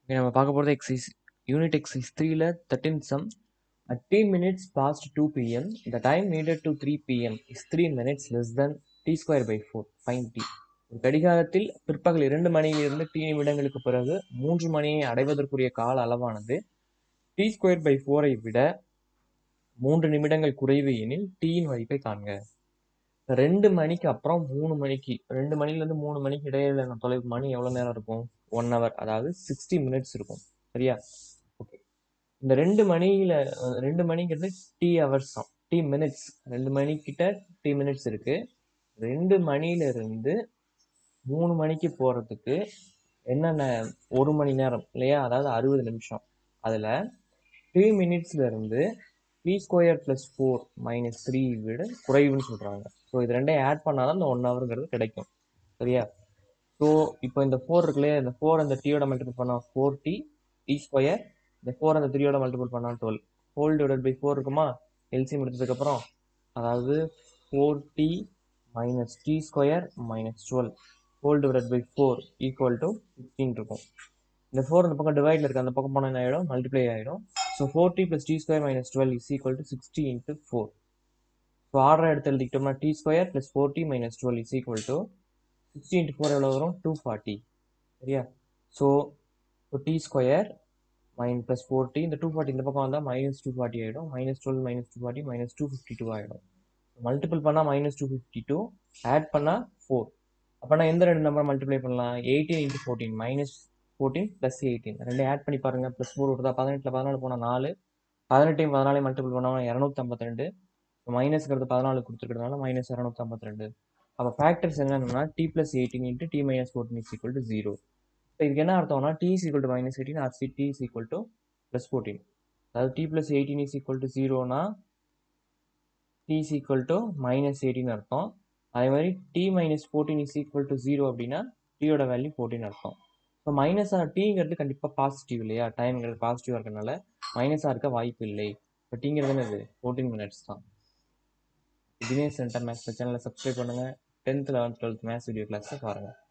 இங்க நம்ம பார்க்க போறது எக்ஸைஸ் யூனிட் எக்ஸைஸ் 3ல 13th sum. At t minutes past 2 pm, the time needed to 3 pm is 3 minutes less than t square by 4. Find t. ஒரு கடிகாரத்தில் பிற்பகல் இரண்டு மணியிலிருந்து டி நிமிடங்களுக்கு பிறகு மூன்று மணியை அடைவதற்குரிய கால அளவானது டி ஸ்கொயர் பை ஃபோரை விட மூன்று நிமிடங்கள் குறைவு எனில் டீயின் மதிப்பை காண்க ரெண்டு மணிக்கு அப்புறம் மூணு மணிக்கு ரெண்டு மணிலேருந்து மூணு மணிக்கு இடையில தொலைவு மணி எவ்வளோ நேரம் இருக்கும் ஒன் ஹவர் அதாவது சிக்ஸ்டி மினிட்ஸ் இருக்கும் சரியா ஓகே இந்த ரெண்டு மணியில அஹ், ரெண்டு மணிங்கிறது டி ஹவர்ஸ் தான் டி மினிட்ஸ் ரெண்டு மணிக்கிட்ட டி மினிட்ஸ் இருக்கு ரெண்டு மணியில இருந்து மூணு மணிக்கு போறதுக்கு என்னென்ன ஒரு மணி நேரம் இல்லையா அதாவது அறுபது நிமிஷம் அதில் த்ரீ மினிட்ஸ்ல இருந்து T square plus four minus three விட குறைவுன்னு சொல்கிறாங்க ஸோ இது ரெண்டையும் ஆட் பண்ணால் தான் இந்த ஒன் ஹவருங்கிறது கிடைக்கும் சரியா ஸோ இப்போ இந்த ஃபோர் இருக்குல்லையா இந்த ஃபோர் அந்த டீயோட மல்டிபிள் பண்ணால் ஃபோர் டி டி ஸ்கொயர் இந்த ஃபோர் அந்த த்ரீயோட மல்டிபிள் பண்ணால் twelve whole divide by four இருக்குமா எல்சிஎம் எடுத்ததுக்கப்புறம் அதாவது four T minus T square minus twelve whole divide by four equal to fifteen இருக்கும் இந்த ஃபோர் இந்த பக்கம் டிவைட்ல இருக்கு அந்த பக்கம் போனால் என்ன ஆகிடும் மல்டிப்ளை ஆகிடும் so four T plus T square minus twelve is equal to sixty into four so order எடுத்து எழுதிக்கிட்டோம்னா T square plus four T minus twelve is equal to sixty into four எவ்வளோ வரும் டூ ஃபார்ட்டி சரியா so இப்போ T square மைன் plus four T இந்த two forty இந்த பக்கம் வந்தால் மைனஸ் டூ ஃபார்ட்டி ஆகிடும் minus twelve minus two forty minus two fifty two ஆகிடும் மல்டிபிள் பண்ணால் minus two fifty two add பண்ணால் ஃபோர் அப்போனா எந்த ரெண்டு நம்பர் மல்டிப்ளை பண்ணலாம் eighteen into fourteen minus fourteen plus eighteen ரெண்டு ஆட் பண்ணி பாருங்க ப்ளஸ் ஃபோர் வருதா பதினெட்டில் பதினாலு போனால் நாலு பதினெட்டையும் பதினாலையும் மல்டிபிள் பண்ணால் இரநூத்தி ஐம்பத்தி ரெண்டு மைனஸ்ங்கிறது பதினாலு கொடுத்துருக்கிறதுனால மைனஸ் இரநூத்தி ஐம்பத்தி ரெண்டு அப்போ ஃபேக்டர்ஸ் என்னென்னா T plus eighteen into T minus fourteen is equal to zero இப்போ இதுக்கு என்ன அர்த்தம்னா T is equal to minus eighteen or C T is equal to plus fourteen அதாவது T plus eighteen is equal to ஜீரோனா T is equal to minus eighteen அர்த்தம் அதே மாதிரி T minus fourteen is equal to zero அப்படின்னா டியோட value fourteen அர்த்தம் so மைனஸாக டீங்கிறது கண்டிப்பாக பாசிட்டிவ் இல்லையா டைம்ங்கிறது பாசிட்டிவாக இருக்கனால மைனஸாக இருக்க வாய்ப்பு இல்லை இப்போ டீங்கிறது என்னது ஃபோர்டீன் மினிட்ஸ் தான் தினேஷ் சென்டர் மேக்ஸ் சேனலை சப்ஸ்கிரைப் பண்ணுங்கள் tenth eleventh twelfth maths video கிளாஸை பாருங்கள்